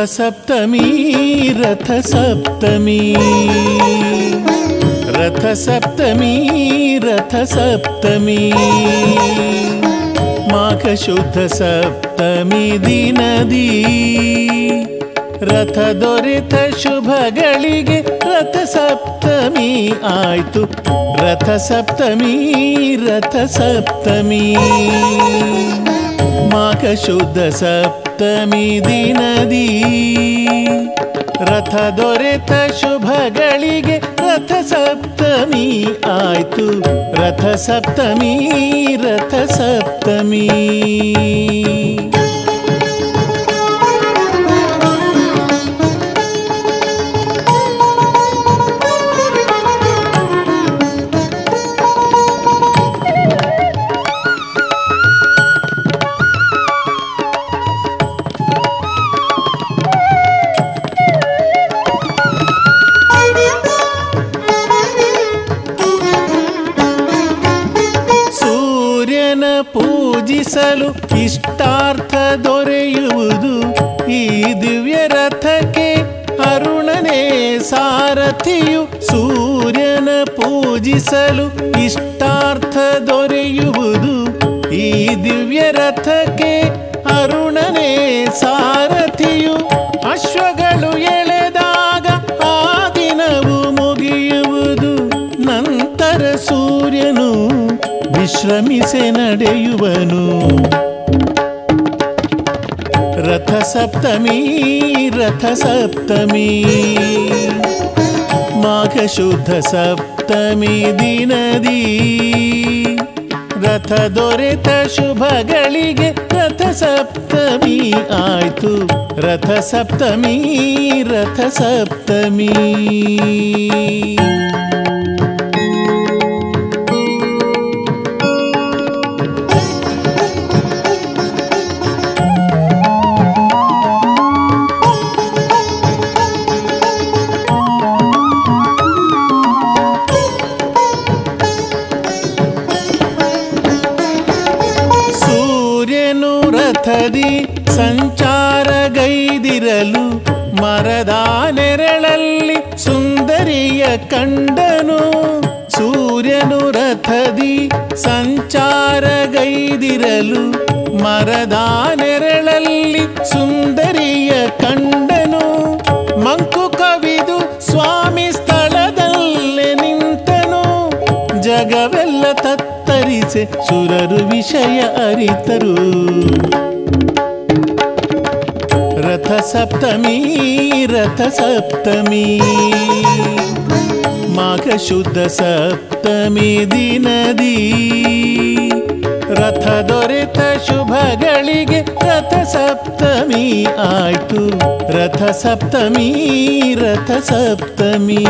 रथसप्तमी रथसप्तमी रथसप्तमी रथसप्तमी ಮಾಘಶುದ್ಧ ಸಪ್ತಮಿ ದಿನದಿ ರಥ ದೊರೆತ ಶುಭಗಳಿಗೆ ರಥ ಸಪ್ತಮಿ ಆಯ್ತು ರಥ ಸಪ್ತಮಿ ರಥ ಸಪ್ತಮಿ ಮಾಘಶುದ್ಧ ಸಪ್ತಮಿ ದಿನದಿ ರಥ ದೊರೆತ ಶುಭಗಳಿಗೆ ರಥ ಸಪ್ತಮಿ ಆಯ್ತು ರಥ ಸಪ್ತಮಿ ರಥ ಸಪ್ತಮಿ ಸೂರ್ಯನ ಪೂಜಿಸಲು ಇಷ್ಟಾರ್ಥ ದೊರೆಯುವುದು ಈ ದಿವ್ಯ ರಥಕ್ಕೆ ಅರುಣನೇ ಸಾರಥಿಯು ಸೂರ್ಯನ ಪೂಜಿಸಲು ಇಷ್ಟಾರ್ಥ ದೊರೆಯುವುದು ಈ ದಿವ್ಯ ರಥಕ್ಕೆ ಅರುಣನೇ ಸಾರಥಿಯು ಅಶ್ವಗಳು ಎಳೆದಾಗ ಆ ದಿನವು ಮುಗಿಯುವುದು ನಂತರ ಸೂರ್ಯನು ವಿಶ್ರಮಿಸೆ ನಡೆಯುವನು ರಥ ಸಪ್ತಮಿ ರಥ ಸಪ್ತಮಿ ಮಾಘ ಶುದ್ಧ ಸಪ್ತಮಿ ದಿನದಿ ರಥ ದೊರೆತ ಶುಭಗಳಿಗೆ ರಥ ಸಪ್ತಮಿ ಆಯ್ತು ರಥ ಸಪ್ತಮಿ ರಥ ಸಪ್ತಮಿ ಸೂರ್ಯನು ರಥದಿ ಸಂಚಾರಗೈದಿರಲು ಮರದ ನೆರಳಲ್ಲಿ ಸುಂದರಿಯ ಕಂಡನು ಸೂರ್ಯನು ರಥದಿ ಸಂಚಾರಗೈದಿರಲು ಮರದ ನೆರಳಲ್ಲಿ ಸುಂದರಿಯ ಕಂಡನು ಮಂಕು ಕವಿದು ಸ್ವಾಮಿ ಸ್ಥಳದಲ್ಲೇ ನಿಂತನು ಜಗವೆಲ್ಲ ತತ್ತರಿಸೆ ಸುರರು ವಿಷಯ ಅರಿತರು ರಥ ಸಪ್ತಮಿ ರಥ ಸಪ್ತಮಿ ಮಾಘ ಶುದ್ಧ ಸಪ್ತಮಿ ದಿನದಿ ರಥ ದೊರೆತ ಶುಭಗಳಿಗೆ ರಥ ಸಪ್ತಮಿ ಆಯ್ತು ರಥ ಸಪ್ತಮಿ ರಥ ಸಪ್ತಮಿ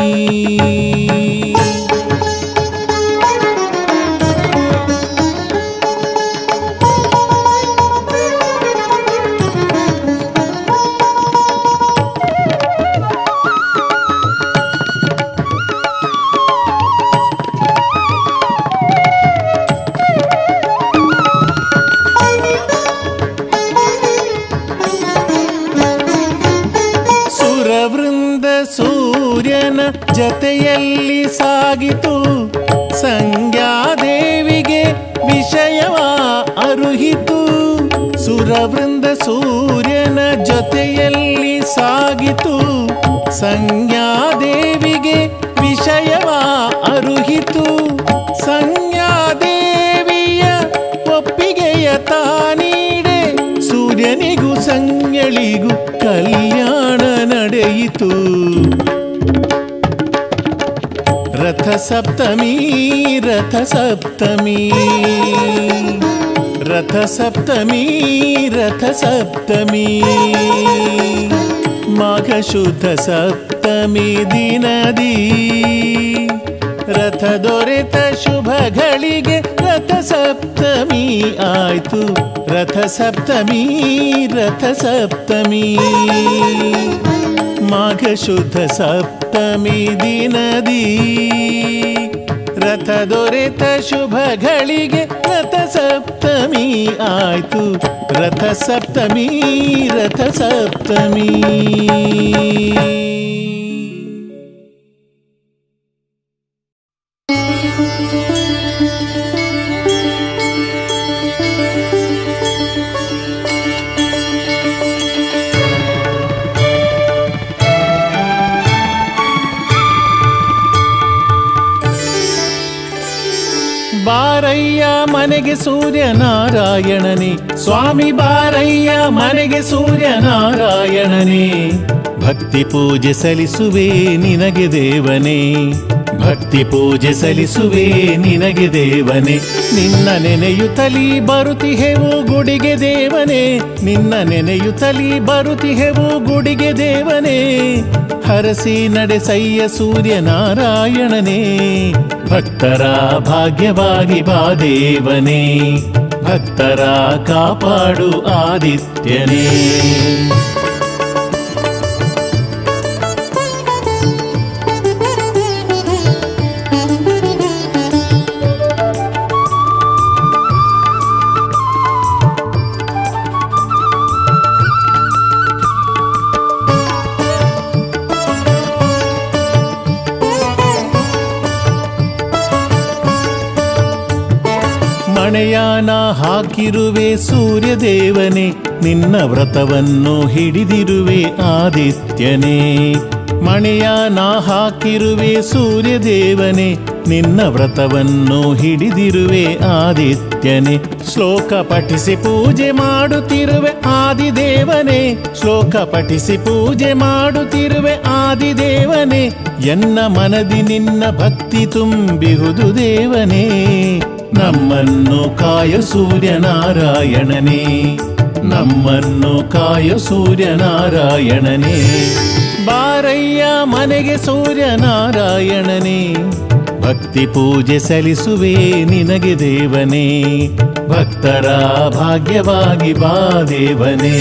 ಸುರವೃಂದ ಸೂರ್ಯನ ಜತೆಯಲ್ಲಿ ಸಾಗಿತು ಸಂಜ್ಞಾದೇವಿಗೆ ವಿಷಯವ ಅರುಹಿತು ಸುರವೃಂದ ಸೂರ್ಯನ ಜೊತೆಯಲ್ಲಿ ಸಾಗಿತು ಸಂಜ್ಞಾದೇವಿಗೆ ವಿಷಯವ ಅರುಹಿತು ಸಂಜ್ಞಾದೇವಿಯ ಒಪ್ಪಿಗೆಯ ತಾನೀಡೆ ಸೂರ್ಯನಿಗೂ ಸಂಜ್ಞಳಿಗೂ ಕಲ್ಯಾಣ ನಡೆಯಿತು ರಥ ಸಪ್ತಮಿ ರಥ ಸಪ್ತಮಿ ರಥ ಸಪ್ತಮಿ ರಥ ಸಪ್ತಮಿ ಮಾಘ ಶುದ್ಧ ಸಪ್ತಮಿ ದಿನದಿ ರಥ ದೊರೆತ ಶುಭಗಳಿಗೆ ರಥ ಸಪ್ತಮಿ ಆಯ್ತು ರಥ ಸಪ್ತಮಿ ರಥ ಸಪ್ತಮಿ ಮಾಘ ಶುದ್ಧ ಸಪ್ತಮಿ ದಿನದಿ ರಥ ದೊರೆತ ಶುಭಗಳಿಗೆ ರಥ ಸಪ್ತಮಿ ಆಯ್ತು ರಥ ಸಪ್ತಮಿ ರಥ ಸಪ್ತಮಿ ಬಾರಯ್ಯ ಮನೆಗೆ ಸೂರ್ಯ ನಾರಾಯಣನೇ ಸ್ವಾಮಿ ಬಾರಯ್ಯ ಮನೆಗೆ ಸೂರ್ಯ ನಾರಾಯಣನೇ ಭಕ್ತಿ ಪೂಜೆ ಸಲ್ಲಿಸುವೆ ನಿನಗೆ ದೇವನೇ ಭಕ್ತಿ ಪೂಜೆ ಸಲ್ಲಿಸುವೆ ನಿನಗೆ ದೇವನೇ ನಿನ್ನ ನೆನೆಯುತ್ತಲಿ ಬರುತಿಹೆವು ಗುಡಿಗೆ ದೇವನೇ ನಿನ್ನ ನೆನೆಯುತ್ತಲಿ ಬರುತಿಹೆವು ಗುಡಿಗೆ ದೇವನೇ ಹರಸಿ ನಡೆಸಯ್ಯ ಸೂರ್ಯ ನಾರಾಯಣನೇ ಭಕ್ತರ ಭಾಗ್ಯವಾಗಿ ಬಾ ದೇವನೇ ಭಕ್ತರ ಕಾಪಾಡು ಆದಿತ್ಯನೇ ಮಣೆಯಾನ ಹಾಕಿರುವೆ ಸೂರ್ಯ ದೇವನೇ ನಿನ್ನ ವ್ರತವನ್ನು ಹಿಡಿದಿರುವೆ ಆದಿತ್ಯನೇ ಮಣೆಯಾನ ಹಾಕಿರುವೆ ಸೂರ್ಯ ದೇವನೇ ನಿನ್ನ ವ್ರತವನ್ನು ಹಿಡಿದಿರುವೆ ಆದಿತ್ಯನೇ ಶ್ಲೋಕ ಪಠಿಸಿ ಪೂಜೆ ಮಾಡುತ್ತಿರುವೆ ಆದಿದೇವನೇ ಶ್ಲೋಕ ಪಠಿಸಿ ಪೂಜೆ ಮಾಡುತ್ತಿರುವೆ ಆದಿದೇವನೇ ಎನ್ನ ಮನದಿ ನಿನ್ನ ಭಕ್ತಿ ತುಂಬಿಹುದು ದೇವನೇ ನಮ್ಮನ್ನು ಕಾಯ ಸೂರ್ಯನಾರಾಯಣನೇ ನಮ್ಮನ್ನು ಕಾಯ ಸೂರ್ಯನಾರಾಯಣನೇ ಬಾರಯ್ಯ ಮನೆಗೆ ಸೂರ್ಯನಾರಾಯಣನೇ ಭಕ್ತಿ ಪೂಜೆ ಸಲ್ಲಿಸುವೆ ನಿನಗೆ ದೇವನೇ ಭಕ್ತರ ಭಾಗ್ಯವಾಗಿ ಬಾ ದೇವನೇ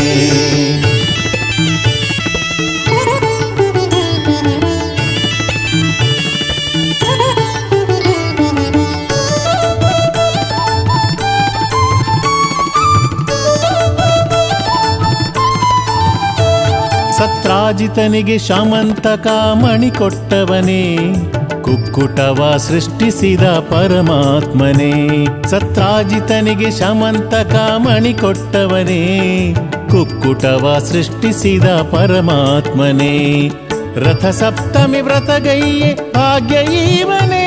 ಸತ್ರಾಜಿತನಿಗೆ ಶಮಂತಕ ಮಣಿ ಕೊಟ್ಟವನೇ ಕುಕ್ಕುಟವ ಸೃಷ್ಟಿಸಿದ ಪರಮಾತ್ಮನೇ ಸತ್ರಾಜಿತನಿಗೆ ಶಮಂತಕ ಮಣಿ ಕೊಟ್ಟವನೇ ಕುಕ್ಕುಟವ ಸೃಷ್ಟಿಸಿದ ಪರಮಾತ್ಮನೇ ರಥ ಸಪ್ತಮಿ ವ್ರತಗೈಯೆ ಭಾಗ್ಯ ಇವನೇ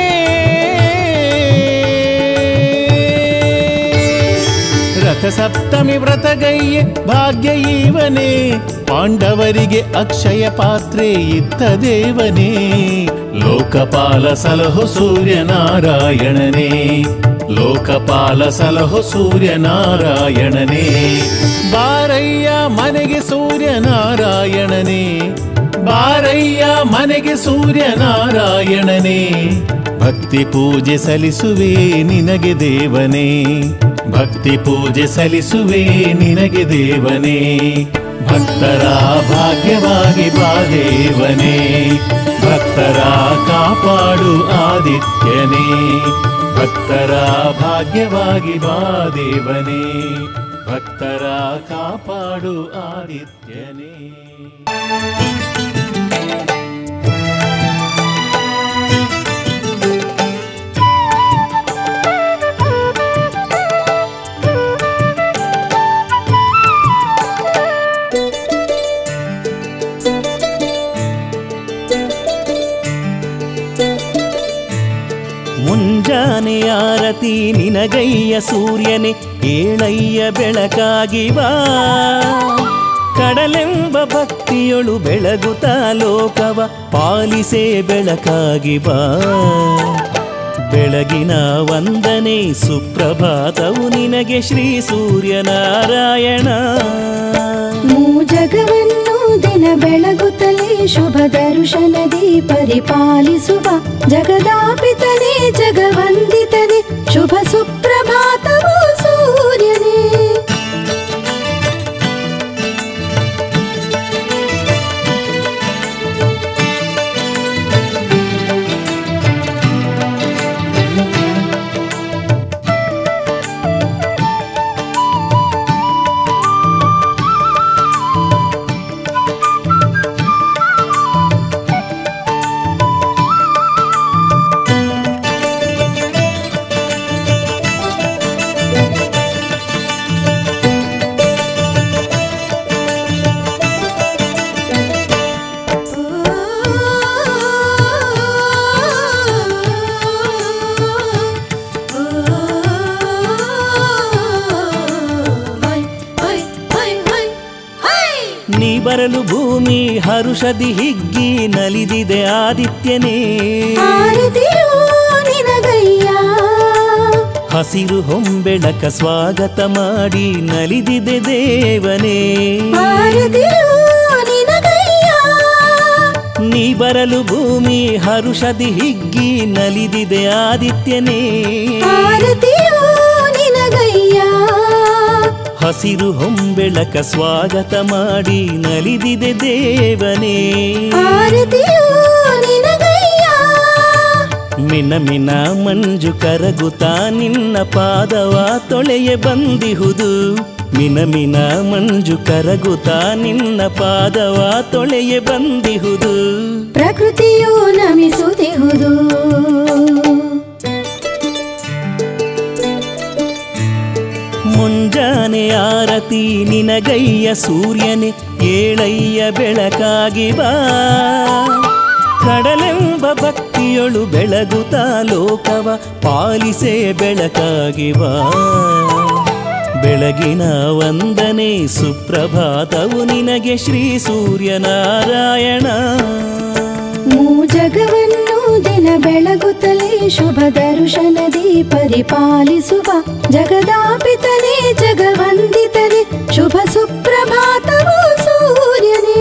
ರಥ ಸಪ್ತಮಿ ವ್ರತಗೈಯೆ ಭಾಗ್ಯ ಇವನೇ ಪಾಂಡವರಿಗೆ ಅಕ್ಷಯ ಪಾತ್ರೆ ಇದ್ದ ದೇವನೇ ಲೋಕಪಾಲ ಸಲಹು ಸೂರ್ಯನಾರಾಯಣನೇ ಲೋಕಪಾಲ ಸಲಹು ಸೂರ್ಯನಾರಾಯಣನೇ ಬಾರಯ್ಯ ಮನೆಗೆ ಸೂರ್ಯನಾರಾಯಣನೇ ಬಾರಯ್ಯ ಮನೆಗೆ ಸೂರ್ಯನಾರಾಯಣನೇ ಭಕ್ತಿ ಪೂಜೆ ಸಲ್ಲಿಸುವೆ ನಿನಗೆ ದೇವನೇ ಭಕ್ತಿ ಪೂಜೆ ಸಲ್ಲಿಸುವೆ ನಿನಗೆ ದೇವನೇ ಭಕ್ತರ ಭಾಗ್ಯವಾಗಿ ಬಾ ದೇವನೇ ಭಕ್ತರ ಕಾಪಾಡು ಆದಿತ್ಯನೇ ಭಕ್ತರ ಭಾಗ್ಯವಾಗಿ ಬಾ ದೇವನೇ ಭಕ್ತರ ಕಾಪಾಡು ಆದಿತ್ಯನೇ ಮುಂಜಾನೆ ಆರತಿ ನಿನಗಯ್ಯ ಸೂರ್ಯನೆ ಏಳಯ್ಯ ಬೆಳಕಾಗಿ ಬಾ ಕಡಲೆಂಬ ಭಕ್ತಿಯೊಳು ಬೆಳಗುತ್ತ ಲೋಕವ ಪಾಲಿಸೆ ಬೆಳಕಾಗಿ ಬಾ ಬೆಳಗಿನ ವಂದನೆ ಸುಪ್ರಭಾತವು ನಿನಗೆ ಶ್ರೀ ಸೂರ್ಯನಾರಾಯಣ ಮೂ ಜಗವನ್ನು ದಿನ ಬೆಳಗುತ್ತಲೇ ಶುಭ ದರ್ಶನದಿ ಪರಿಪಾಲಿಸುವ ಜಗದಾಪಿತನೇ ಜಗವಂದಿತನೇ ಶುಭ ಸುಪ್ರಭಾತವು ಸೂರ್ಯನೇ ಬರಲು ಭೂಮಿ ಹರುಷದಿ ಹಿಗ್ಗಿ ನಲಿದಿದೆ ಆದಿತ್ಯನೇ ಆರತಿಯೋ ನಿನಗಯ್ಯ ಹಸಿರು ಹೊಂಬೆಳಕ ಸ್ವಾಗತ ಮಾಡಿ ನಲಿದಿದೆ ದೇವನೇ ಆರತಿಯೋ ನಿನಗಯ್ಯ ನೀ ಬರಲು ಭೂಮಿ ಹರುಷದಿ ಹಿಗ್ಗಿ ನಲಿದಿದೆ ಆದಿತ್ಯನೇ ಆರತಿಯೋ ನಿನಗಯ್ಯ ಹಸಿರು ಹೊಂಬೆಳಕ ಸ್ವಾಗತ ಮಾಡಿ ನಲಿದಿದೆ ದೇವನೇ ಆರತಿಯೋ ನಿನಗಯ್ಯ ಮಿನ ಮಿನ ಮಂಜು ಕರಗುತ್ತಾ ನಿನ್ನ ಪಾದವ ತೊಳೆಯ ಬಂದಿಹುದು ಮಿನ ಮಿನ ಮಂಜು ಕರಗುತ್ತಾ ನಿನ್ನ ಪಾದವ ತೊಳೆಯ ಬಂದಿಹುದು ಪ್ರಕೃತಿಯು ನಮಿಸುತ್ತಿಹುದು ಮುಂಜಾನೆ ಆರತಿ ನಿನಗಯ್ಯ ಸೂರ್ಯನೇ ಏಳಯ್ಯ ಬೆಳಕಾಗಿ ಬಾ ಕಡಲೆಂಬ ಭಕ್ತಿಯೊಳು ಬೆಳಗುತ್ತಾ ಲೋಕವ ಪಾಲಿಸೆ ಬೆಳಕಾಗಿ ಬಾ ಬೆಳಗಿನ ವಂದನೆ ಸುಪ್ರಭಾತವು ನಿನಗೆ ಶ್ರೀ ಸೂರ್ಯನಾರಾಯಣ ಮೂ ಜಗವನ್ನು ದಿನ ಬೆಳಗುತ್ತಲೇ ಶುಭ ದರ್ಶನದಿ ಪರಿಪಾಲಿಸುವ ಜಗದಾಪಿತನೇ ಜಗವಂದಿತನೇ ಶುಭ ಸುಪ್ರಭಾತವು ಸೂರ್ಯನೇ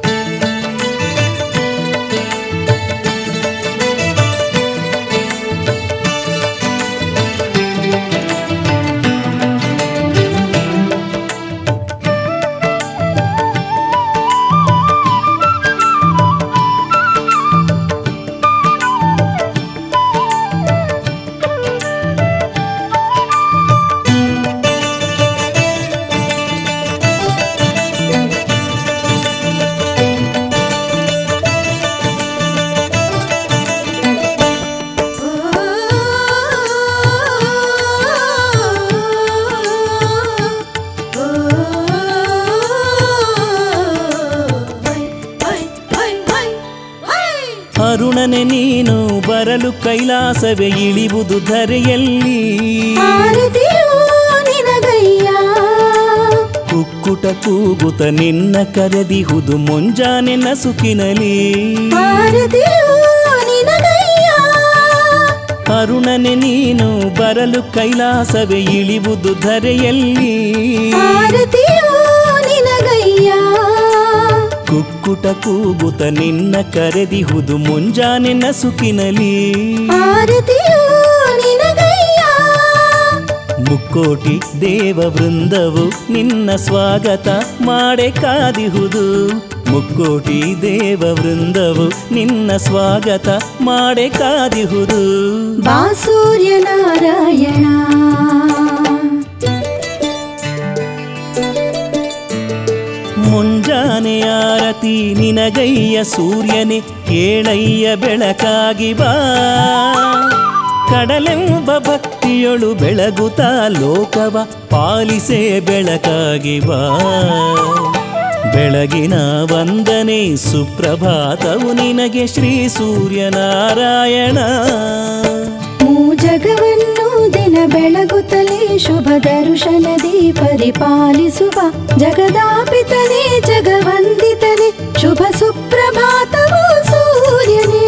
ಅರುಣನೆ ನೀನು ಬರಲು ಕೈಲಾಸವೇ ಇಳಿವುದು ಧರೆಯಲ್ಲಿ ಆರತಿಯೋ ನಿನಗಯ್ಯ ಕುಕ್ಕುಟ ಕೂಗುತ ನಿನ್ನ ಕರೆದಿಹುದು ಮುಂಜಾನೆ ನಸುಕಿನಲಿ ಆರತಿಯೋ ನಿನಗಯ್ಯ ಅರುಣನೆ ನೀನು ಬರಲು ಕೈಲಾಸವೇ ಇಳಿವುದು ಧರೆಯಲ್ಲಿ ಆರತಿಯೋ ನಿನಗಯ್ಯ ಕುಕ್ಕುಟ ಕೂಗುತ ನಿನ್ನ ಕರೆದಿಹುದು ಮುಂಜಾನೆ ನಸುಕಿನಲಿ ಆರತಿಯೋ ನಿನಗಯ್ಯ ಮುಕ್ಕೋಟಿ ದೇವ ವೃಂದವು ನಿನ್ನ ಸ್ವಾಗತ ಮಾಡೆ ಕಾದಿಹುದು ಮುಕ್ಕೋಟಿ ದೇವ ವೃಂದವು ನಿನ್ನ ಸ್ವಾಗತ ಮಾಡೆ ಕಾದಿಹುದು ಬಾ ಸೂರ್ಯನಾರಾಯಣ ಮುಂಜಾನೆ ಆರತಿ ನಿನಗಯ್ಯ ಸೂರ್ಯನೇ ಏಳಯ್ಯ ಬೆಳಕಾಗಿ ಬಾ ಕಡಲೆಂಬ ಭಕ್ತಿಯೊಳು ಬೆಳಗುತ್ತಾ ಲೋಕವ ಪಾಲಿಸೆ ಬೆಳಕಾಗಿ ಬಾ ಬೆಳಗಿನ ವಂದನೆ ಸುಪ್ರಭಾತವು ನಿನಗೆ ಶ್ರೀ ಸೂರ್ಯನಾರಾಯಣ ಮೂ ಜಗವನ್ನು ದಿನ ಬೆಳಗುತ್ತಲೇ ಶುಭ ದರ್ಶನದಿ ಪರಿಪಾಲಿಸುವ ಜಗದಾಪಿತನೇ ಜಗವಂದಿತನೇ ಶುಭ ಸುಪ್ರಭಾತವು ಸೂರ್ಯನೇ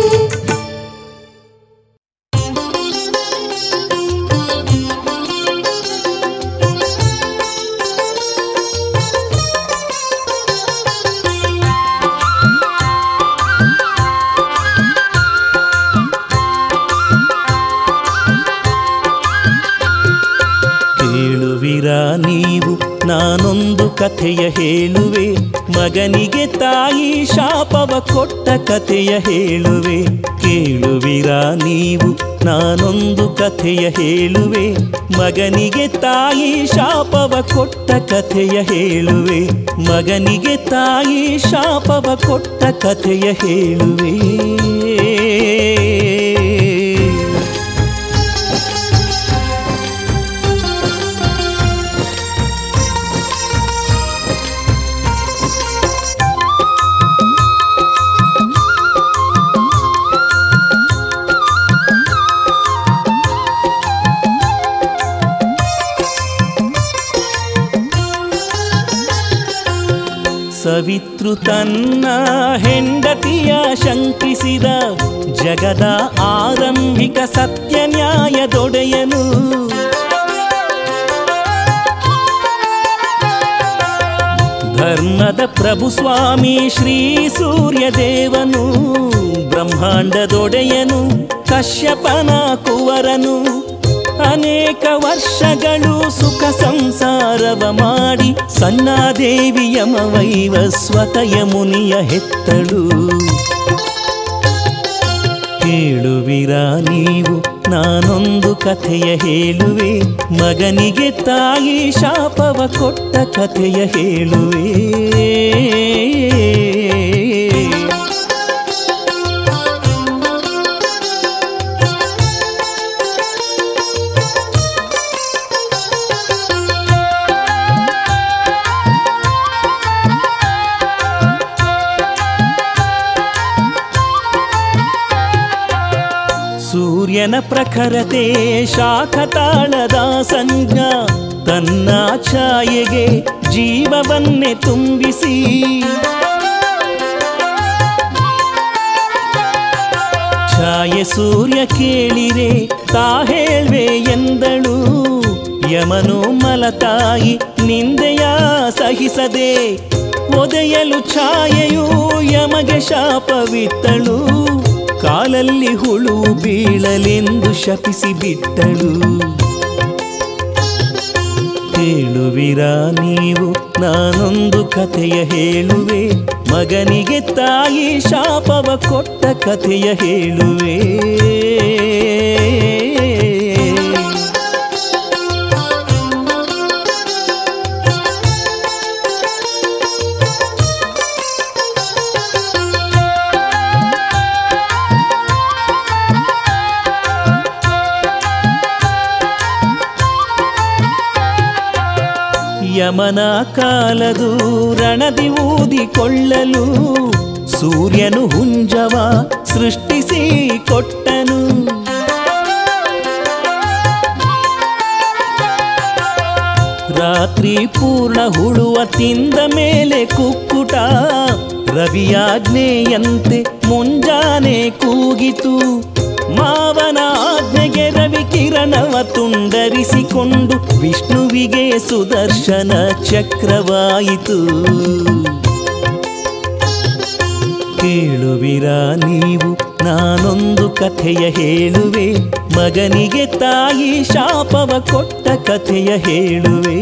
ಕೇಳುವಿರಾ ನೀವು ನಾನೊಂದು ಕಥೆಯ ಹೇಳುವೆ ಮಗನಿಗೆ ತಾಯಿ ಶಾಪವ ಕೊಟ್ಟ ಕಥೆಯ ಹೇಳುವೆ ಕೇಳುವಿರಾ ನೀವು ನಾನೊಂದು ಕಥೆಯ ಹೇಳುವೆ ಮಗನಿಗೆ ತಾಯಿ ಶಾಪವ ಕೊಟ್ಟ ಕಥೆಯ ಹೇಳುವೆ ಮಗನಿಗೆ ತಾಯಿ ಶಾಪವ ಕೊಟ್ಟ ಕಥೆಯ ಹೇಳುವೆ ಸವಿತೃ ತನ್ನ ಹೆಂಡತಿಯ ಶಂಕಿಸಿದ ಜಗದ ಆರಂಭಿಕ ಸತ್ಯ ನ್ಯಾಯದೊಡೆಯನು ಧರ್ಮದ ಪ್ರಭು ಸ್ವಾಮಿ ಶ್ರೀ ಸೂರ್ಯದೇವನು ಬ್ರಹ್ಮಾಂಡದೊಡೆಯನು ಕಶ್ಯಪನ ಕುವರನು ಅನೇಕ ವರ್ಷಗಳು ಸುಖ ಸಂಸಾರವ ಮಾಡಿ ಸನ್ನಾದೇವಿಯ ವೈವಸ್ವತಯ ಮುನಿಯ ಹೆತ್ತಳು ಕೇಳುವಿರ ನೀವು ನಾನೊಂದು ಕಥೆಯ ಹೇಳುವೆ ಮಗನಿಗೆ ತಾಯಿ ಶಾಪವ ಕೊಟ್ಟ ಕಥೆಯ ಹೇಳುವೆ ಸೂರ್ಯನ ಪ್ರಖರತೆ ಶಾಖತಾಳದ ಸಂಜ್ಞ ತನ್ನ ಛಾಯೆಗೆ ಜೀವವನ್ನೇ ತುಂಬಿಸಿ ಛಾಯೆ ಸೂರ್ಯ ಕೇಳಿರೆ ತಾ ಹೇಳ್ವೆ ಎಂದಳು ಯಮನು ಮಲತಾಯಿ ನಿಂದೆಯ ಸಹಿಸದೆ ಒದೆಯಲು ಛಾಯೆಯು ಯಮಗೆ ಶಾಪವಿತ್ತಳು ಕಾಲಲ್ಲಿ ಹುಳು ಬೀಳಲೆಂದು ಶಪಿಸಿ ಬಿಟ್ಟಳು ಹೇಳುವಿರ ನೀವು ನಾನೊಂದು ಕಥೆಯ ಹೇಳುವೆ ಮಗನಿಗೆ ತಾಯಿ ಶಾಪವ ಕೊಟ್ಟ ಕಥೆಯ ಹೇಳುವೆ ಯಮನ ಕಾಲದು ರಣದಿ ಊದಿಕೊಳ್ಳಲು ಸೂರ್ಯನು ಹುಂಜವ ಸೃಷ್ಟಿಸಿ ಕೊಟ್ಟನು ರಾತ್ರಿ ಪೂರ್ಣ ಹುಳುವ ತಿಂದ ಮೇಲೆ ಕುಕ್ಕುಟ ರವಿಯಾಜ್ಞೆಯಂತೆ ಮುಂಜಾನೆ ಕೂಗಿತು ಮಾವನ ಆಜ್ಞೆಗೆ ರವಿ ಕಿರಣವ ತುಂಡರಿಸಿಕೊಂಡು ವಿಷ್ಣುವಿಗೆ ಸುದರ್ಶನ ಚಕ್ರವಾಯಿತು ಕೇಳುವಿರ ನೀವು ನಾನೊಂದು ಕಥೆಯ ಹೇಳುವೆ ಮಗನಿಗೆ ತಾಯಿ ಶಾಪವ ಕೊಟ್ಟ ಕಥೆಯ ಹೇಳುವೆ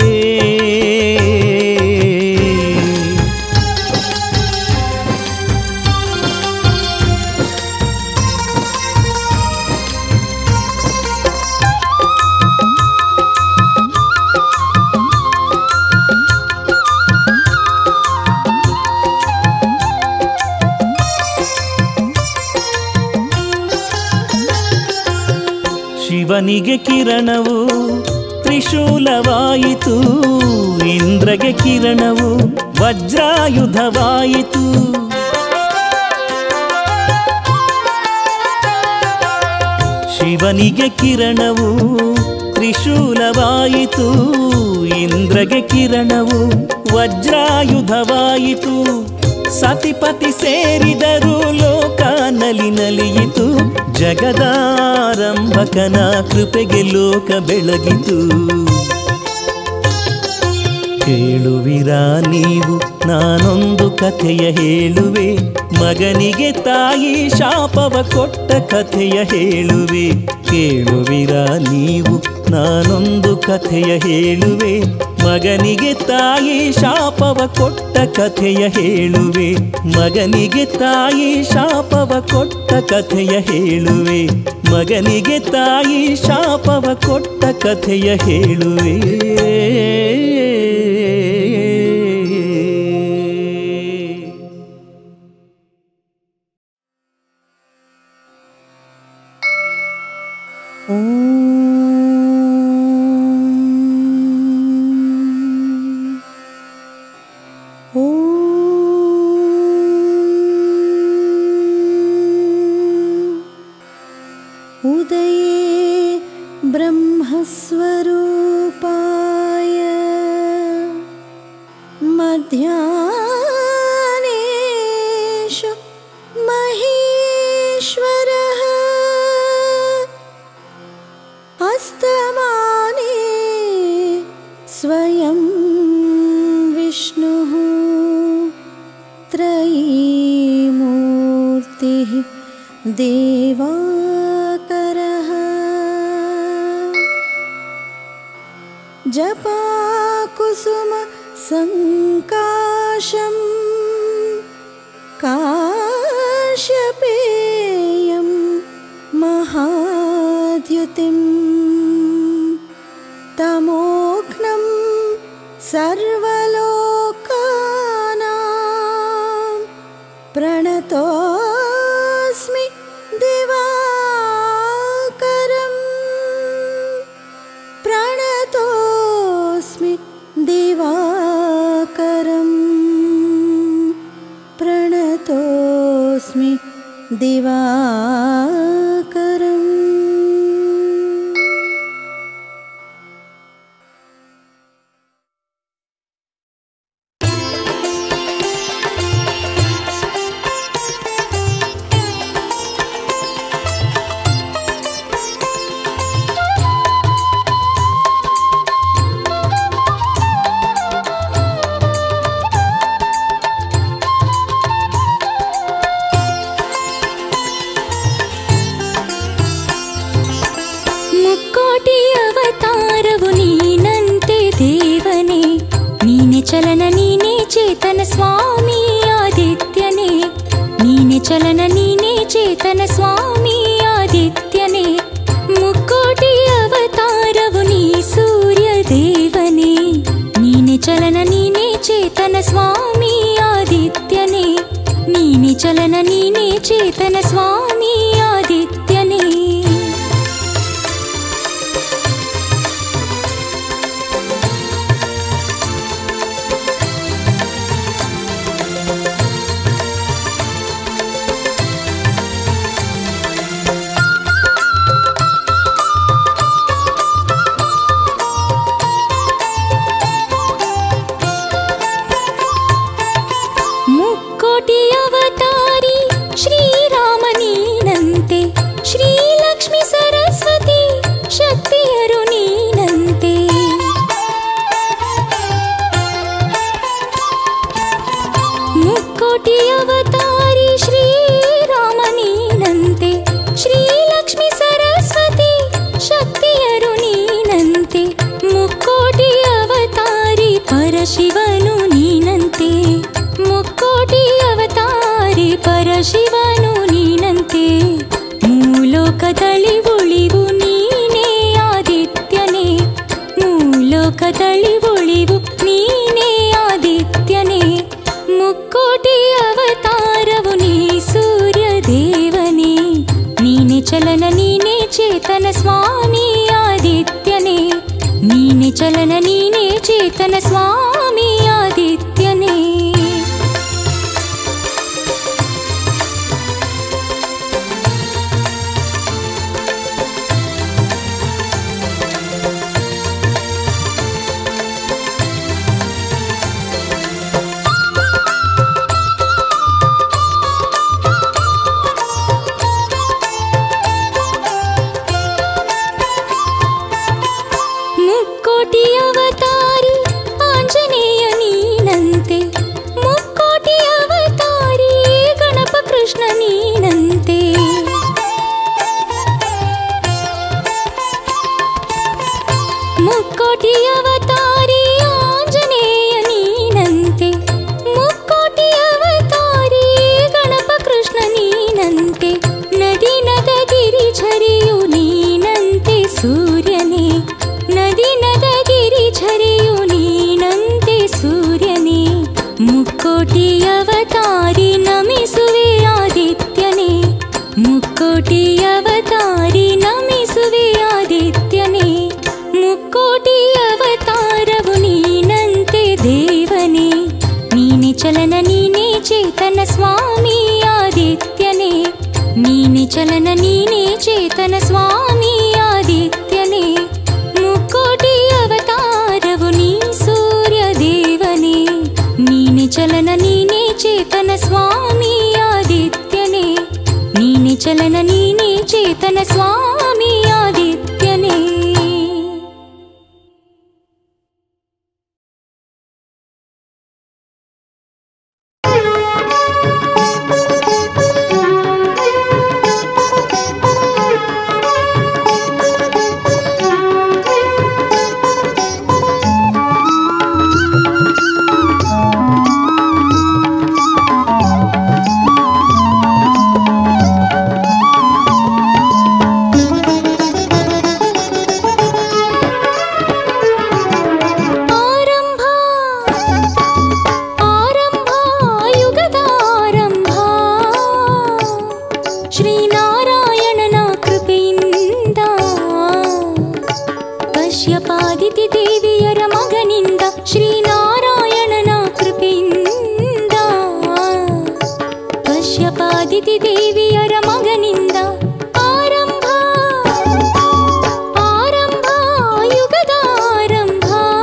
ಶಿವನಿಗೆ ಕಿರಣವು ತ್ರಿಶೂಲವಾಯಿತು ಇಂದ್ರಗೆ ಕಿರಣವು ವಜ್ರಾಯುಧವಾಯಿತು ಶಿವನಿಗೆ ಕಿರಣವು ತ್ರಿಶೂಲವಾಯಿತು ಇಂದ್ರಗೆ ಕಿರಣವು ವಜ್ರಾಯುಧವಾಯಿತು ಸತಿಪತಿ ಸೇರಿದರು ಲೋಕ ನಲಿ ನಲಿಯಿತು ಜಗದಾರಂಭಕನ ಕೃಪೆಗೆ ಲೋಕ ಬೆಳಗಿತು ಕೇಳುವಿರ ನೀವು ನಾನೊಂದು ಕಥೆಯ ಹೇಳುವೆ ಮಗನಿಗೆ ತಾಯಿ ಶಾಪವ ಕೊಟ್ಟ ಕಥೆಯ ಹೇಳುವೆ ಕೇಳುವಿರ ನೀವು ನಾನೊಂದು ಕಥೆಯ ಹೇಳುವೆ ಮಗನಿಗೆ ತಾಯಿ ಶಾಪವ ಕೊಟ್ಟ ಕಥೆಯ ಹೇಳುವೆ ಮಗನಿಗೆ ತಾಯಿ ಶಾಪವ ಕೊಟ್ಟ ಕಥೆಯ ಹೇಳುವೆ ಮಗನಿಗೆ ತಾಯಿ ಶಾಪವ ಕೊಟ್ಟ ಕಥೆಯ ಹೇಳುವೆ उदये ब्रह्मस्वरूपाय मध्याह्ने वर्तमाने स्वयं विष्णुः त्रयीमूर्तिः देवाकरः जपाकुसुम सङ्काशम् काश्यपेयं महाद्युतिम् तमोघ्नं सर्वलोकानां प्रणतोऽस्मि दिवाकरम् प्रणतोऽस्मि दिवाकरम् प्रणतोऽस्मि दिवाकरम् ಮುಕ್ಕೋಟಿ ಅವತಾರವು ನೀನಂತೆ ದೇವನೇ ನೀನೆ ಚಲನ ನೀನೆ ಚೇತನ ಸ್ವಾಮಿ ಆದಿತ್ಯನೇ ನೀನೆ ಚಲನ ನೀನೆ ಚೇತನ ಸ್ವಾಮಿ ಆದಿತ್ಯನೇ ಮುಕ್ಕೋಟಿ ಅವತಾರವು ನೀ ಸೂರ್ಯ ದೇವನೇ ನೀನೆ ಚಲನ ನೀನೆ ಚೇತನ ಸ್ವಾಮಿ ಆದಿತ್ಯನೇ ನೀನೆ ಚಲನ ನೀನೆ ಚೇತನ ಸ್ವಾಮಿ ಆದಿತ್ಯನೇ ಮುಕ್ಕೋಟಿ ಅವತಾರಿ ಶ್ರೀರಾಮ ನೀನಂತೆ ಶ್ರೀಲಕ್ಷ್ಮಿ ಸರಸ್ವತಿ ಶಕ್ತಿಯರು ನೀನಂತೆ ಮುಕ್ಕೋಟಿ ಅವತಾರಿ ಶ್ರೀರಾಮ ನೀನಂತೆ ಶ್ರೀಲಕ್ಷ್ಮಿ ಸರಸ್ವತಿ ಶಕ್ತಿಯರು ನೀನಂತೆ ಮುಕ್ಕೋಟಿ ಅವತಾರಿ ಪರಶಿವನು ನೀನಂತೆ ಮುಕ್ಕೋಟಿ ಅವತಾರಿ ಪರಶಿವನು ನೀನಂತೆ ಮೂಲೋಕದಲ್ಲಿ ಉಳಿವು ನೀನೇ ಆದಿತ್ಯನೇ ಮೂಲೋಕದಲ್ಲಿ ಉಳಿವು ನೀನೇ ಆದಿತ್ಯನೇ ಮುಕ್ಕೋಟಿ ಅವತಾರವು ನೀ ಸೂರ್ಯ ದೇವನೇ ನೀನೆ ಚಲನ ನೀನೆ ಚೇತನ ಸ್ವಾಮಿ ಆದಿತ್ಯನೇ ನೀನೆ ಚಲನ ನೀನೆ ಚೇತನ ಸ್ವಾಮಿ ಆದಿತ್ಯನೇ ಮುಕ್ಕೋಟಿ ಅವತಾರಿ ಆಂಜನೇಯ ನೀನಂತೆ ಮುಕ್ಕೋಟಿ ಅವತಾರಿ ಗಣಪ ಕೃಷ್ಣ ನೀನಂತೆ ಮುಕ್ಕೋಟಿ ಅವತಾರಿ ಆಂಜನೇಯ ನೀನಂತೆ ಮುಕ್ಕೋಟಿ ಅವತಾರಿ ಗಣಪ ಕೃಷ್ಣ ನೀನಂತೆ ನದಿ ನದ ಗಿರಿಝರಿಯು ನೀನಂತೆ ಸೂರ್ಯನೇ ನದಿ ನದ ಗಿರಿಝರಿಯು ನೀನಂತೆ ಸೂರ್ಯನೇ ಮುಕ್ಕೋಟಿ ಅವತಾರಿ ನಮಿಸುವೆ ಆದಿತ್ಯನೇ ಮುಕ್ಕೋಟಿ ಅವತಾರಿ ನಮಿಸುವೆ ಆದಿತ್ಯನೇ ಮುಕ್ಕೋಟಿ ಅವತಾರವು ನೀನಂತೆ ದೇವನೇ ನೀನೆ ಚಲನ ನೀನೆ ಚೇತನ ಸ್ವಾಮಿ ಆದಿತ್ಯನೇ ನೀನೆ ಚಲನ ನೀನೆ ಚೇತನ ಸ್ವಾಮಿ ಆದಿತ್ಯನೇ ಮುಕ್ಕೋಟಿ ಅವತಾರವು ನೀ ಸೂರ್ಯ ದೇವನೇ ನೀನೆ ಚಲನ ನೀನೆ ಚೇತನ ಸ್ವಾಮಿ ಆದಿತ್ಯನೇ ನೀನೆ ಚಲನ ನೀನೆ ಚೇತನ ಸ್ವಾಮಿ ಆದಿತ್ಯನೇ ಕಶ್ಯಪಾದಿತಿ ದೇವಿಯರ ಮಗನಿಂದ ಶ್ರೀನಾರಾಯಣನ ಕೃಪೆಯಿಂದ ಕಶ್ಯಪಾದಿತಿ ದೇವಿಯರ ಮಗನಿಂದ ಆರಂಭ ಆರಂಭ ಯುಗದ ಆರಂಭ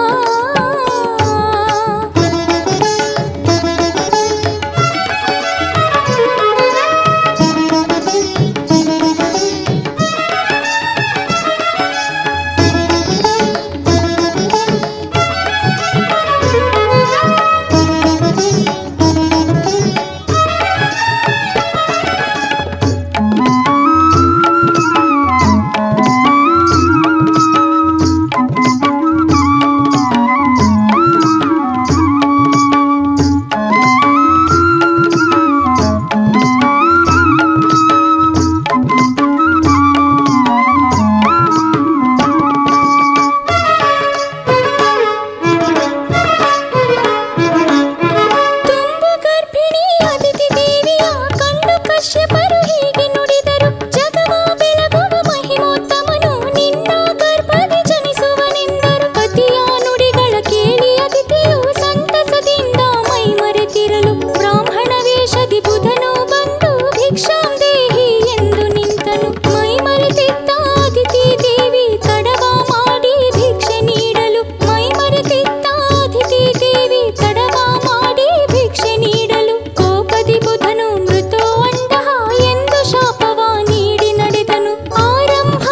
ತುಂಬು ಗರ್ಭಿಣಿ ಅದಿತಿ ದೇವಿಯ ಕಂಡು ಕಶ್ಯಪರು ಹೀಗೆ ನುಡಿದರು ಜಗವ ಬೆಳಗುವ ಮಹಿಮೋತ್ತಮನು ನಿನ್ನ ಗರ್ಭದಿ ಜನಿಸುವನೆಂದರು ಪತಿಯ ನುಡಿಗಳ ಕೇಳಿ ಅದಿತಿಯು ಸಂತಸದಿಂದ ಮೈ ಮರೆತಿರಲು ಬ್ರಾಹ್ಮಣ ವೇಷದಿ ಬುಧನು ಬಂದು ಭಿಕ್ಷಾಂ ದೇಹಿ ಎಂದು ನಿಂತನು ಮೈ ಮರೆತಿದ್ದ ಅದಿತಿ ದೇವಿ ತಡವ ಮಾಡಿ ಭಿಕ್ಷೆ ನೀಡಲು ಮೈ ಮರೆತಿದ್ದ ಅದಿತಿ ದೇವಿ ತಡವ ಮಾಡಿ ಭಿಕ್ಷೆ ನೀಡಲು ಕೋಪದಿ ಬುಧನು ಮೃತೋ ಅಂಡಃ ಎಂದು ಶಾಪವ ನೀಡಿ ನಡೆದನು ಆರಂಭ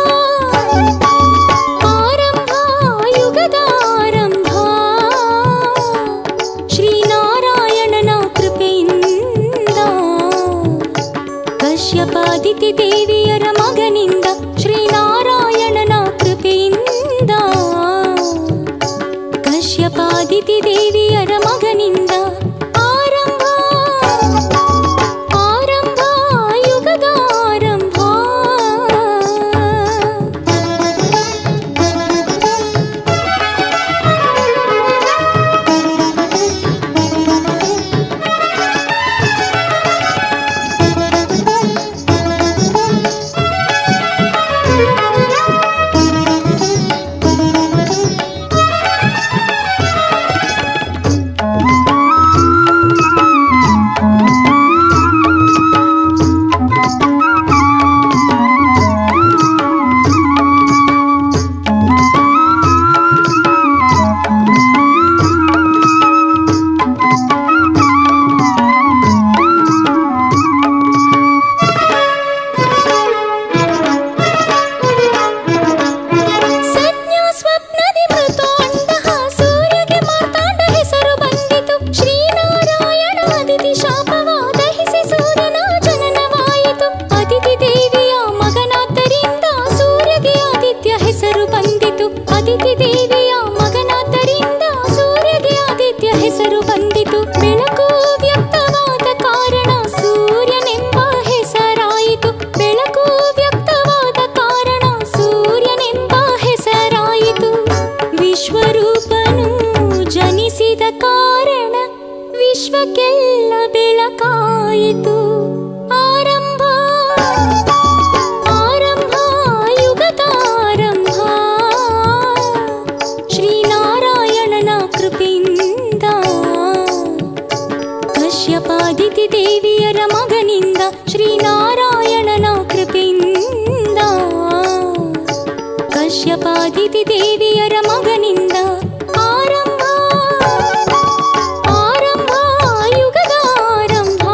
ಆರಂಭ ಯುಗದ ಆರಂಭ ಶ್ರೀನಾರಾಯಣನ ಕೃಪೆಯಿಂದ ಕಶ್ಯಪಾದಿತಿ ದೇವಿಯರ ಮಗನಿಂದ ಶ್ರೀನಾರಾಯಣನ ಕೃಪೆಯಿಂದ ಕಶ್ಯಪಾದಿತಿ ದೇವಿಯರ ಮಗನಿಂದ ಆರಂಭ ಆರಂಭ ಯುಗದ ಆರಂಭ ಸಜ್ಞಾ ಸ್ವಪ್ನದಿ ಮೃತೋ ಅಂಡಃ ಸೂರ್ಯಗೆ ಮಾರ್ತಾಂಡ ಹೆಸರು ಬಂದಿತು ಶ್ರೀನಾರಾಯಣ ಅದಿತಿ ಶಾಪವ ದಹಿಸಿ ಸೂರ್ಯನ ಜನನವಾಯಿತು ಅದಿತಿ ದೇವಿಯ ಮಗನಾದ್ದರಿಂದ ಸೂರ್ಯಗೆ ಆದಿತ್ಯ ಹೆಸರು ಬಂದಿತು ಅದಿತಿ ದೇವಿಯ ಮಗನಾದ್ದರಿಂದ ಸೂರ್ಯಗೆ ಆದಿತ್ಯ ಹೆಸರು ಬಂದಿತು ಬೆಳಕು ವ್ಯಕ್ತವಾದ ಕಾರಣ ಸೂರ್ಯನೆಂಬ ಹೆಸರಾಯಿತು ಬೆಳಕು ವ್ಯಕ್ತವಾದ ಕಾರಣ ಸೂರ್ಯನೆಂಬ ಹೆಸರಾಯಿತು ವಿಶ್ವರೂಪನು ಜನಿಸಿದ ಕಾರಣ ವಿಶ್ವಕ್ಕೆಲ್ಲ ಬೆಳಕಾಯಿತು ಆರಂಭ ಆರಂಭ ಯುಗದ ಆರಂಭ ಶ್ರೀನಾರಾಯಣನ ಕೃಪೆಯಿಂದ ಕಶ್ಯಪಾದಿತಿ ದೇವಿಯರ ಮಗನಿಂದ ಶ್ರೀನಾರಾಯಣನ ಕೃಪೆಯಿಂದ ಕಶ್ಯಪಾದಿತಿ ದೇವಿಯರ ಮಗನಿಂದ ಆರಂಭ ಆರಂಭ ಯುಗದ ಆರಂಭ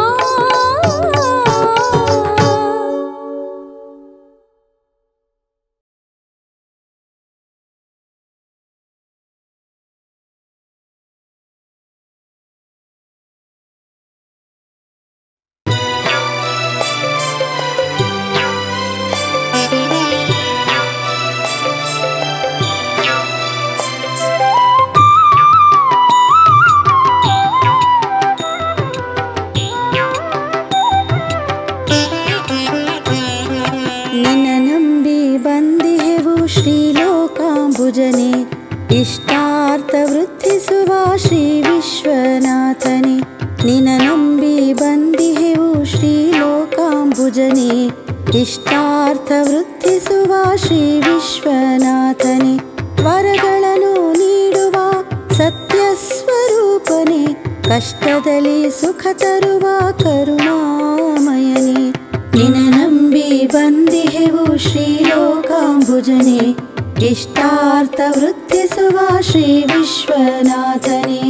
ನಿನ್ನ ನಂಬಿ ಬಂದಿಹೆವು ಶ್ರೀಲೋಕಾಂಬುಜನೆ ಇಷ್ಟಾರ್ಥ ವೃದ್ಧಿಸುವ ಶ್ರೀ ವಿಶ್ವನಾಥನೆ ನಿನ್ನ ನಂಬಿ ಬಂದಿಹೆವು ಶ್ರೀಲೋಕಾಂಬುಜನೆ ಇಷ್ಟಾರ್ಥ ವೃದ್ಧಿಸುವ ಶ್ರೀ ವಿಶ್ವನಾಥನೆ ವರ ಕಷ್ಟದಲ್ಲಿ ಸುಖ ತರುವ ಕರುಣಾಮಯನೇ ನಿನ ನಂಬಿ ಬಂದಿಹೆವು ಶ್ರೀಲೋಕಾಂಬುಜನೆ ಇಷ್ಟಾರ್ಥ ವೃದ್ಧಿಸುವ ಶ್ರೀ ವಿಶ್ವನಾಥನೇ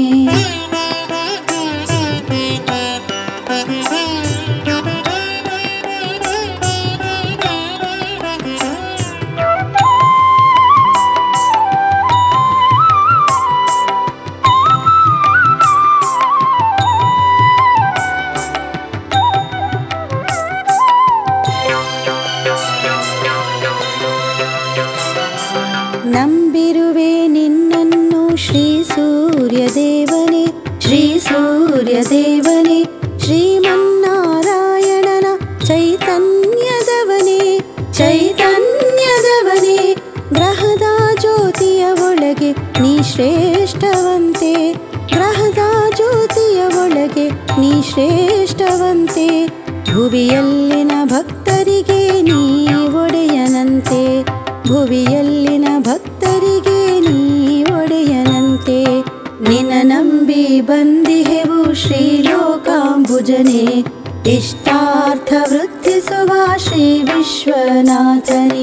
ನಂಬಿರುವೆ ನಿನ್ನನ್ನು ಶ್ರೀ ಸೂರ್ಯದೇವನೇ ಶ್ರೀ ಸೂರ್ಯದೇವನೇ ಶ್ರೀಮನ್ನಾರಾಯಣನ ಚೈತನ್ಯದವನೇ ಚೈತನ್ಯದವನೇ ಗ್ರಹದ ಜ್ಯೋತಿಯ ಒಳಗೆ ನೀ ಶ್ರೇಷ್ಠವಂತೆ ಗ್ರಹದ ಜ್ಯೋತಿಯ ಒಳಗೆ ನೀ ಶ್ರೇಷ್ಠವಂತೆ ಭುವಿಯಲ್ಲಿನ ಭಕ್ತರಿಗೆ ನೀ ಒಡೆಯನಂತೆ ಭುವಿಯಲ್ಲಿನ ಭಕ್ತರಿಗೆ ನೀ ಒಡೆಯನಂತೆ ನಿನ ನಂಬಿ ಬಂದಿಹೆವು ಶ್ರೀಲೋಕಾಂಬುಜನೆ ಇಷ್ಟಾರ್ಥ ವೃದ್ಧಿಸುವ ಶ್ರೀ ವಿಶ್ವನಾಥನೇ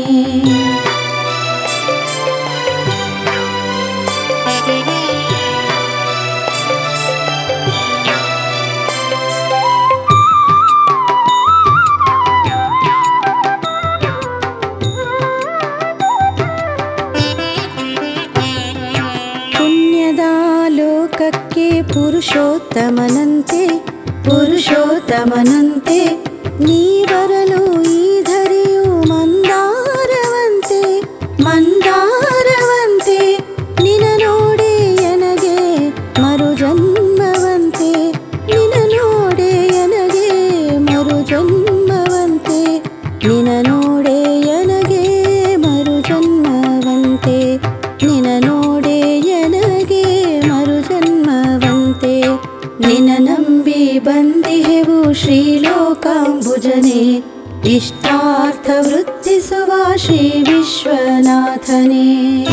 ಪುಣ್ಯದ ಲೋಕಕ್ಕೆ ಪುರುಷೋತ್ತಮನಂತೆ ಪುರುಷೋತ್ತಮನಂತೆ ನೀ ಬರಲು ಈ ಧರೆಯು ಮಂದಾರವಂತೆ ಮಂದಾರವಂತೆ ನಿನ ನೋಡೆ ಎನಗೆ ಮರು ಜನ್ಮವಂತೆ ನಿನ ನೋಡೆ ಎನಗೆ ಮರು ಜನ್ಮವಂತೆ ನಿನ ನೋಡೆ ಎನಗೆ ಮರು ಜನ್ಮವಂತೆ ನಿನ ನೋಡೆ ಎನಗೆ ಮರು ಜನ್ಮವಂತೆ ನಿನ ನಂಬಿ ಬಂದಿಹೆವು ಶ್ರೀಲೋಕಾಂಬುಜನೆ ಇಷ್ಟಾರ್ಥ ವೃದ್ಧಿಸುವ ಶ್ರೀ ವಿಶ್ವನಾಥನೇ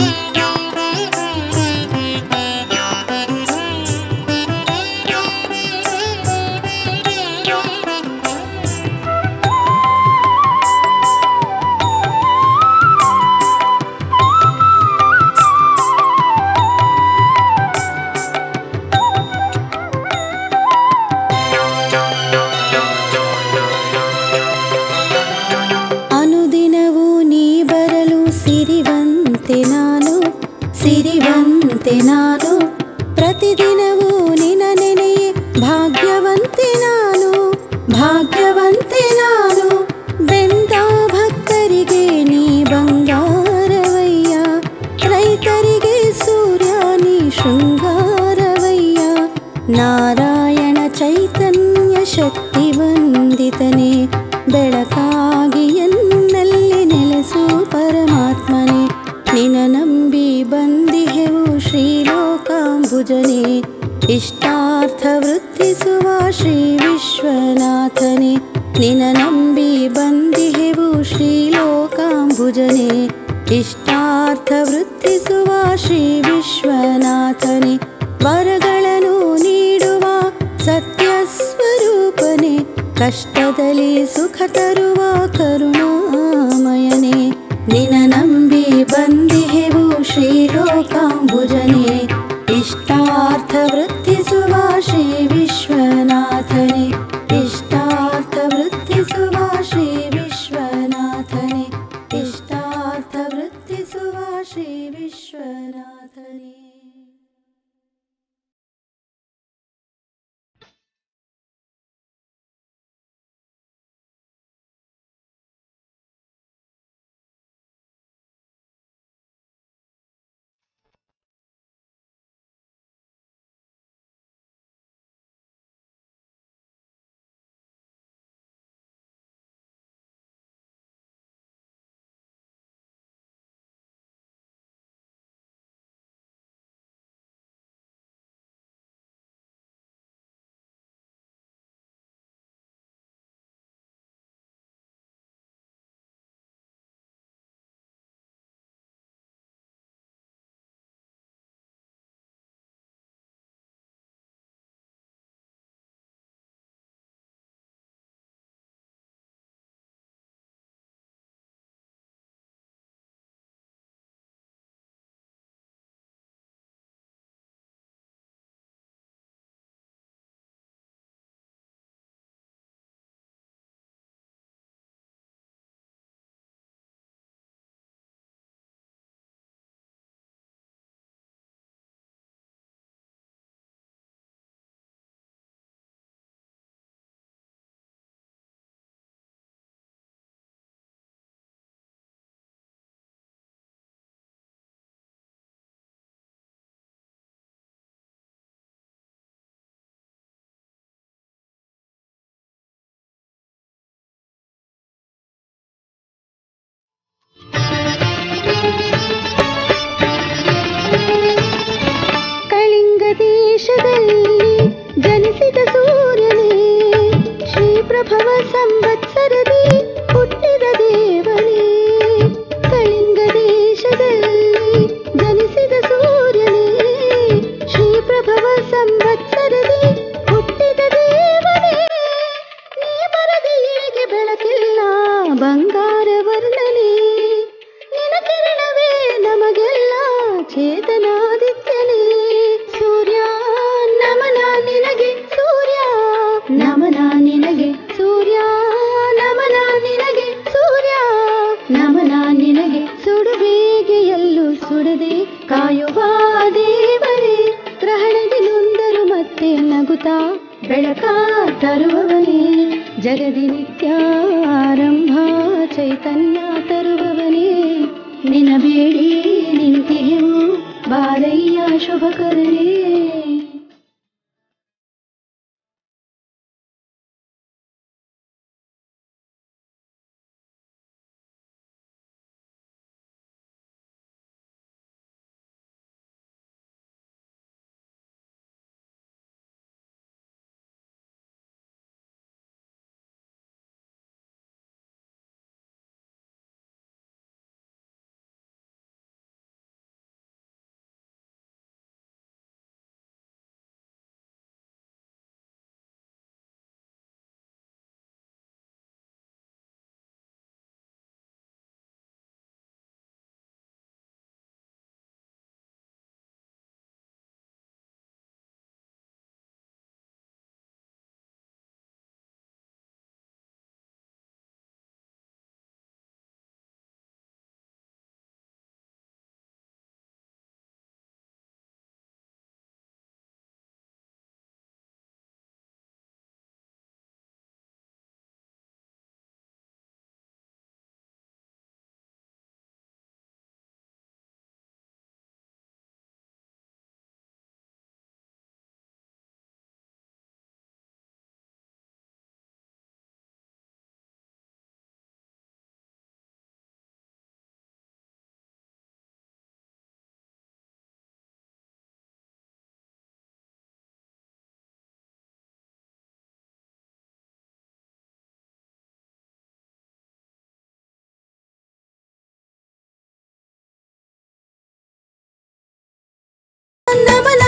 ಅನುದಿನವೂ ನೀ ಬರಲು ಸಿರಿವಂತೆ ನಾನು ಸಿರಿವಂತೆ ನಾನು ಪ್ರತಿದಿನವೂ ನಿನ ನೆನೆಯೇ ಭಾಗ್ಯವಂತೆ ನಾನು ಭಾಗ್ಯವಂತೆ ನಾನು ಬೆಂದ ಭಕ್ತರಿಗೆ ನೀ ಬಂಗಾರವಯ್ಯ ರೈತರಿಗೆ ಸೂರ್ಯ ನೀ ಶೃಂಗಾರವಯ್ಯ ನಾರಾಯಣ ಚೈತನ್ಯ ಶಕ್ತಿ ವಂದಿತನೇ ಬೆಳಕಾಗಿ ಎನ್ನಲ್ಲಿ ನೆಲೆಸು ಪರಮಾತ್ಮನೇ ನಿನ ನಂಬಿ ಬಂದಿಹೆವು ಶ್ರೀಲೋಕಾಂಬುಜನೆ ಇಷ್ಟಾರ್ಥ ವೃದ್ಧಿಸುವ ಶ್ರೀ ವಿಶ್ವನಾಥನೇ ನಿನ ನಂಬಿ ಬಂದಿಹೆವು ಶ್ರೀಲೋಕಾಂಬುಜನೆ ಇಷ್ಟಾರ್ಥ ವೃದ್ಧಿಸುವ ಶ್ರೀ ವಿಶ್ವನಾಥನೇ ವರಗಳನ್ನು ನೀಡುವ ಸತ್ಯ ಸ್ವರೂಪನೇ ಕಷ್ಟದಲ್ಲಿ ಸುಖ ತರುವ ಕರುಣಾಮಯನೇ ನಿನ ನಂಬಿ ಬಂದಿಹೆವು ಶ್ರೀಲೋಕಾಂಬುಜನೆ ಇಷ್ಟಾರ್ಥ ವೃದ್ಧಿಸುವ ಶ್ರೀ ವಿಶ್ವನಾಥನೇ ಇಷ್ಟಾರ್ಥ ವೃದ್ಧಿಸುವ ಶ್ರೀ ವಿಶ್ವನಾಥನೇ ಇಷ್ಟಾರ್ಥ ವೃದ್ಧಿಸುವ ಶ್ರೀ ವಿಶ್ವನಾಥನೇ ಕಾಯುವ ದೇವರೇ ಗ್ರಹಣದಿ ನೊಂದರು ಮತ್ತೆ ನಗುತ್ತಾ ಬೆಳಕ ತರುವವನೇ ಜಗದಿ ನಿತ್ಯ ಆರಂಭ ಚೈತನ್ಯ ತರುವವನೇ ನಿನ ಬೇಡಿ ನಿಂತಿಹೆವು ಬಾರಯ್ಯ ಶುಭಕರನೇ ವಂದವನ